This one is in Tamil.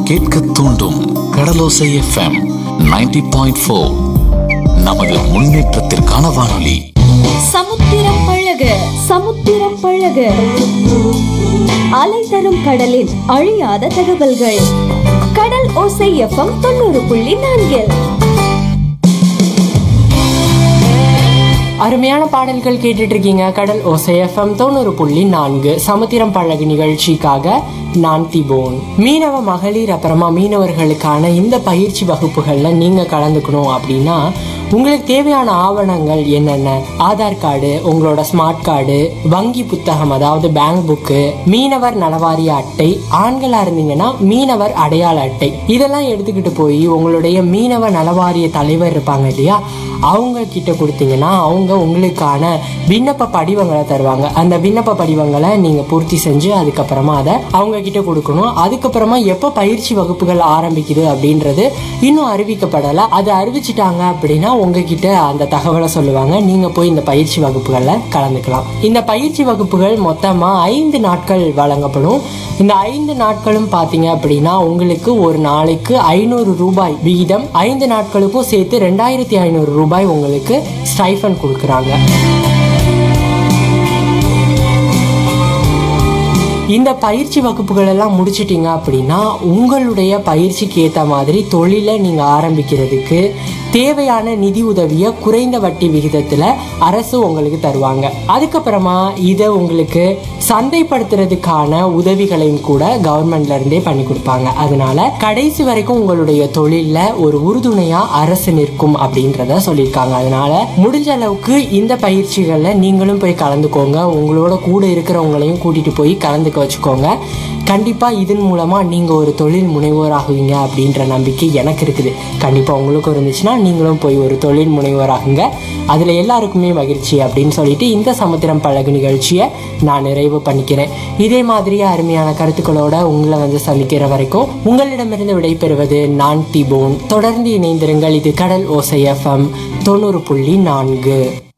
கேட்க தூண்டும் கடலோசை எஃப்எம் 90.4 பாயிண்ட் ஃபோர் நமது முன்னேற்றத்திற்கான வானொலி சமுத்திரம் பழக சமுத்திரம் பழக அலை தரும் கடலின் அழியாத தகவல்கள் கடல் ஓசை எஃப்எம் தொண்ணூறு புள்ளி நான்கில் அருமையான பாடல்கள் கேட்டுட்டு இருக்கீங்க கடல் ஓசை எஃப்எம் தொண்ணூறு புள்ளி நான்கு சமுத்திரம் பழகு நிகழ்ச்சிக்காக நான் திபோன் மீனவ மகளிர் அப்புறமா மீனவர்களுக்கான இந்த பயிற்சி வகுப்புகள்ல நீங்க கலந்துக்கணும் அப்படின்னா உங்களுக்கு தேவையான ஆவணங்கள் என்னென்ன ஆதார் கார்டு உங்களோட ஸ்மார்ட் கார்டு வங்கி புத்தகம் அதாவது பேங்க் புக்கு மீனவர் நலவாரிய அட்டை ஆண்களா இருந்தீங்கன்னா மீனவர் அடையாள அட்டை இதெல்லாம் எடுத்துக்கிட்டு போய் உங்களுடைய மீனவ நலவாரிய தலைவர் இருப்பாங்க இல்லையா அவங்க கிட்ட கொடுத்தீங்கன்னா அவங்க உங்களுக்கான விண்ணப்ப படிவங்களை தருவாங்க அந்த விண்ணப்ப படிவங்களை நீங்க பூர்த்தி செஞ்சு அதுக்கப்புறமா அதை அவங்க கிட்ட கொடுக்கணும் அதுக்கப்புறமா எப்போ பயிற்சி வகுப்புகள் ஆரம்பிக்குது அப்படின்றது இன்னும் அறிவிக்கப்படலை அது அறிவிச்சிட்டாங்க அப்படின்னா உங்ககிட்ட அந்த தகவலை சொல்லுவாங்க நீங்க போய் இந்த பயிற்சி வகுப்புகளில் கலந்துக்கலாம் இந்த பயிற்சி வகுப்புகள் மொத்தமா ஐந்து நாட்கள் வழங்கப்படும் இந்த ஐந்து நாட்களும் பார்த்தீங்க அப்படின்னா உங்களுக்கு ஒரு நாளைக்கு ஐநூறு ரூபாய் விகிதம் ஐந்து நாட்களுக்கும் சேர்த்து ரெண்டாயிரத்தி ஐநூறு ரூபாய் உங்களுக்கு ஸ்டைஃபன் கொடுக்குறாங்க இந்த பயிற்சி வகுப்புகள் எல்லாம் முடிச்சிட்டீங்க அப்படின்னா உங்களுடைய பயிற்சிக்கு ஏற்ற மாதிரி தொழிலை நீங்கள் ஆரம்பிக்கிறதுக்கு தேவையான நிதி உதவியை குறைந்த வட்டி விகிதத்தில் அரசு உங்களுக்கு தருவாங்க அதுக்கப்புறமா இதை உங்களுக்கு சந்தைப்படுத்துறதுக்கான உதவிகளையும் கூட கவர்மெண்ட்ல இருந்தே பண்ணி கொடுப்பாங்க அதனால கடைசி வரைக்கும் உங்களுடைய தொழில்ல ஒரு உறுதுணையா அரசு நிற்கும் அப்படின்றத சொல்லியிருக்காங்க அதனால முடிஞ்ச அளவுக்கு இந்த பயிற்சிகள்ல நீங்களும் போய் கலந்துக்கோங்க உங்களோட கூட இருக்கிறவங்களையும் கூட்டிட்டு போய் கலந்துக்க வச்சுக்கோங்க கண்டிப்பா இதன் மூலமா நீங்க ஒரு தொழில் முனைவோர் ஆகுவீங்க அப்படின்ற நம்பிக்கை எனக்கு இருக்குது கண்டிப்பா உங்களுக்கும் இருந்துச்சுன்னா நீங்களும் போய் ஒரு தொழில் முனைவோர் ஆகுங்க அதுல எல்லாருக்குமே மகிழ்ச்சி அப்படின்னு சொல்லிட்டு இந்த சமுத்திரம் பழகு நிகழ்ச்சியை நான் நிறைவு பண்ணிக்கிறேன் இதே மாதிரி அருமையான கருத்துக்களோட உங்களை வந்து சந்திக்கிற வரைக்கும் உங்களிடமிருந்து விடைபெறுவது நான் திபோன் தொடர்ந்து இணைந்திருங்கள் இது கடல் ஓசை எஃப்எம் தொண்ணூறு புள்ளி நான்கு